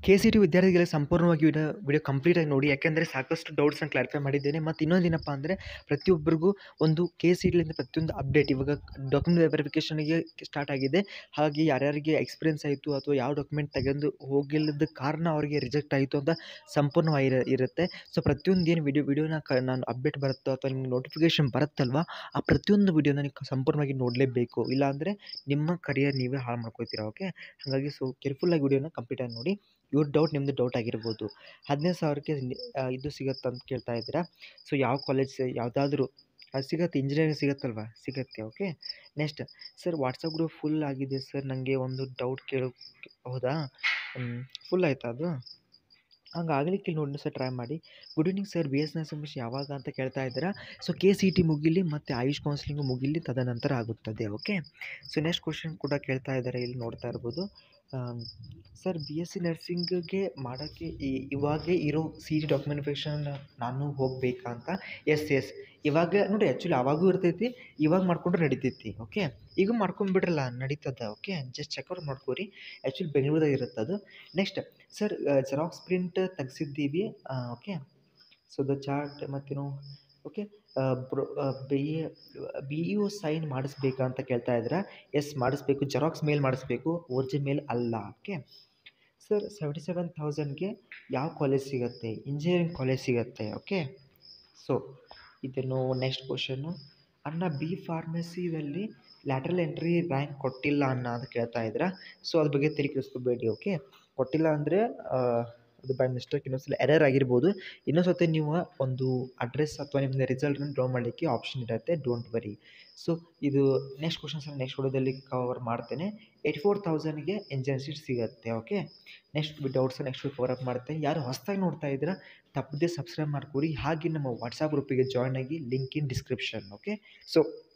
K C T ವಿದ್ಯಾರ್ಥಿಗಳಿಗೆ ಸಂಪೂರ್ಣವಾಗಿ video video ಕಂಪ್ಲೀಟಾಗಿ ನೋಡಿ ಯಾಕೆಂದರೆ ಸಾಕಷ್ಟು ಡೌಟ್ಸನ್ನು ಕ್ಲಾರಿಫೈ ಮಾಡಿದ್ದೇನೆ ಮತ್ತು ಇನ್ನೊಂದೇನಪ್ಪ ಅಂದರೆ ಪ್ರತಿಯೊಬ್ಬರಿಗೂ ಒಂದು ಕೆ ಸಿ ಟಿಲಿಂದ ಪ್ರತಿಯೊಂದು ಅಪ್ಡೇಟ್ ಇವಾಗ ಡಾಕ್ಯುಮೆಂಟ್ ವೆರಿಫಿಕೇಷನ್ಗೆ ಸ್ಟಾರ್ಟ್ ಆಗಿದೆ ಹಾಗೆ ಯಾರ್ಯಾರಿಗೆ ಎಕ್ಸ್ಪೀರಿಯನ್ಸ್ ಆಯಿತು ಅಥವಾ ಯಾವ ಡಾಕ್ಯುಮೆಂಟ್ ತೆಗೆದು ಹೋಗಿಲ್ಲದ ಕಾರಣ ಅವರಿಗೆ ರಿಜೆಕ್ಟ್ ಆಯಿತು ಅಂತ ಸಂಪೂರ್ಣವಾಗಿ ಇರ ಇರುತ್ತೆ ಸೊ ಪ್ರತಿಯೊಂದು ಏನು ವಿಡಿಯೋ ವಿಡಿಯೋನ ಕ ನಾನು ಅಪ್ಡೇಟ್ ಬರುತ್ತೋ ಅಥವಾ ನಿಮ್ಗೆ ನೋಟಿಫಿಕೇಷನ್ ಬರುತ್ತಲ್ವ ಆ ಪ್ರತಿಯೊಂದು ವಿಡಿಯೋನ ನೀವು ಸಂಪೂರ್ಣವಾಗಿ ನೋಡಲೇಬೇಕು ಇಲ್ಲಾಂದರೆ ನಿಮ್ಮ ಕರಿಯರ್ ನೀವೇ ಹಾಳು ಮಾಡ್ಕೊಳ್ತೀರಾ ಓಕೆ ಹಾಗಾಗಿ ಸೊ ಕೇರ್ಫುಲ್ಲಾಗಿ ವಿಡಿಯೋನ ಕಂಪ್ಲೀಟಾಗಿ ನೋಡಿ ಇವ್ರ ಡೌಟ್ ನಿಮ್ಮದು ಡೌಟ್ ಆಗಿರ್ಬೋದು ಹದಿನೈದು ಸಾವಿರಕ್ಕೆ ನಿ- ಆ, ಇದು ಸಿಗತ್ತೆ ಅಂತ ಕೇಳ್ತಾ ಇದ್ದೀರಾ ಸೊ ಯಾವ ಕಾಲೇಜ್ ಯಾವುದಾದ್ರೂ ಅದು ಸಿಗತ್ತೆ ಇಂಜಿನಿಯರಿಂಗ್ ಸಿಗತ್ತಲ್ವಾ ಸಿಗತ್ತೆ okay next sir WhatsApp group full ಆಗಿದೆ ಸರ್ ನನಗೆ ಒಂದು ಡೌಟ್ ಕೇಳೋ ಹೌದಾ ಫುಲ್ ಆಯಿತಾ ಅದು ಹಂಗೆ ಆಗಲಿಕ್ಕೆ ನೋಡಿ ಸರ್ ಟ್ರೈ ಮಾಡಿ good evening sir B S nursing ಯಾವಾಗ ಅಂತ ಕೇಳ್ತಾ ಇದ್ದೀರಾ ಸೊ ಕೆ ಸಿ ಟಿ ಮುಗಿಲಿ ಮತ್ತು ಆಯುಷ್ ಕೌನ್ಸಿಲಿಂಗು ಮುಗಿಲಿ ತದನಂತರ ಆಗುತ್ತದೆ ಓಕೆ ಸೊ ನೆಕ್ಸ್ಟ್ ಕ್ವಶನ್ ಕೂಡ ಕೇಳ್ತಾ ಇದ್ದಾರೆ ಇಲ್ಲಿ ನೋಡ್ತಾ ಇರ್ಬೋದು ಸರ್ ಬಿ ಎಸ್ ಸಿ ನರ್ಸಿಂಗ್ಗೆ ಮಾಡೋಕ್ಕೆ ಇವಾಗೇ ಇರೋ ಸಿ ಟಿ ಡಾಕ್ಯುಮೆಂಟಿಫಿಕೇಷನ್ ನಾನು ಹೋಗಬೇಕಾ ಅಂತ ಎಸ್ ಎಸ್ ಇವಾಗ ನೋಡಿ ಆ್ಯಕ್ಚುಲಿ ಅವಾಗೂ ಇರ್ತೈತಿ ಇವಾಗ ಮಾಡ್ಕೊಂಡ್ರೆ ನಡಿತೈತಿ ಓಕೆ ಈಗ ಮಾಡ್ಕೊಂಬಿಡ್ರಲ್ಲ ನಡೀತದ ಓಕೆ ಜಸ್ಟ್ ಚೆಕ್ಔಟ್ ಮಾಡ್ಕೋರಿ ಆ್ಯಕ್ಚುಲಿ ಬೆಂಗಳೂರದಾಗ ಇರುತ್ತೆ ಅದು ನೆಕ್ಸ್ಟ್ ಸರ್ ಜೆರಾಕ್ಸ್ ಪ್ರಿಂಟ್ ತೆಗ್ಸಿದ್ದೀವಿ ಓಕೆ ಸೊ ದ ಚಾರ್ಟ್ ಮತ್ತೇನು okay bro B B U sign ಮಾಡಿಸ್ಬೇಕಾ ಅಂತ ಕೇಳ್ತಾ ಇದ್ದೀರಾ ಎಸ್ ಮಾಡಿಸ್ಬೇಕು ಜೆರಾಕ್ಸ್ ಮೇಲ್ ಮಾಡಿಸ್ಬೇಕು ಒರಿಜಿನ್ ಮೇಲ್ ಅಲ್ಲ ಓಕೆ ಸರ್ ಸೆವೆಂಟಿ ಸೆವೆನ್ ತೌಸಂಡ್ಗೆ ಯಾವ ಕಾಲೇಜ್ ಸಿಗುತ್ತೆ ಇಂಜಿನಿಯರಿಂಗ್ ಕಾಲೇಜ್ ಸಿಗುತ್ತೆ ಓಕೆ ಸೊ ಇದನ್ನು ನೆಕ್ಸ್ಟ್ ಕ್ವಶನ್ನು ಅಣ್ಣ ಬಿ ಫಾರ್ಮಸಿದಲ್ಲಿ ಲ್ಯಾಟ್ರಲ್ ಎಂಟ್ರಿ ರ್ಯಾಂಕ್ ಕೊಟ್ಟಿಲ್ಲ ಅಣ್ಣ ಅಂತ ಕೇಳ್ತಾ ಇದ್ದೀರಾ ಸೊ ಅದ್ರ ಬಗ್ಗೆ ತಲೆ ಕೆಡಿಸ್ಕೋಬೇಡಿ ಓಕೆ ಕೊಟ್ಟಿಲ್ಲ ಅಂದರೆ ಅದು ಬೈ ಮಿಸ್ಟೇಕ್ ಇನ್ನೊಂದ್ಸಲ ಎರರ್ ಆಗಿರ್ಬೋದು ಇನ್ನೊಂದು ಸತಿ ನೀವು ಒಂದು ಅಡ್ರೆಸ್ ಅಥವಾ ನಿಮ್ಮದು ರಿಸಲ್ಟನ್ನು ಡ್ರಾ ಮಾಡಲಿಕ್ಕೆ ಆಪ್ಷನ್ ಇರುತ್ತೆ ಡೋಂಟ್ ವರಿ ಸೊ ಇದು ನೆಕ್ಸ್ಟ್ ಕ್ವಶನ್ಸ್ ನೆಕ್ಸ್ಟ್ ವಿಡಿಯೋದಲ್ಲಿ ಕವರ್ ಮಾಡ್ತೇನೆ ಏಯ್ಟಿ ಫೋರ್ ತೌಸಂಡ್ಗೆ ಎಂಜಿನಿಯರ್ ಸೀಟ್ ಸಿಗುತ್ತೆ okay next doubts next cover up ಮಾಡ್ತೇನೆ ಯಾರು ಹೊಸದಾಗಿ ನೋಡ್ತಾ ಇದ್ದೀರಾ ತಪ್ಪದೇ ಸಬ್ಸ್ಕ್ರೈಬ್ ಮಾಡ್ಕೊರಿ ಹಾಗೆ ನಮ್ಮ ವಾಟ್ಸಪ್ ಗ್ರೂಪಿಗೆ ಜಾಯ್ನ್ ಆಗಿ link in description okay so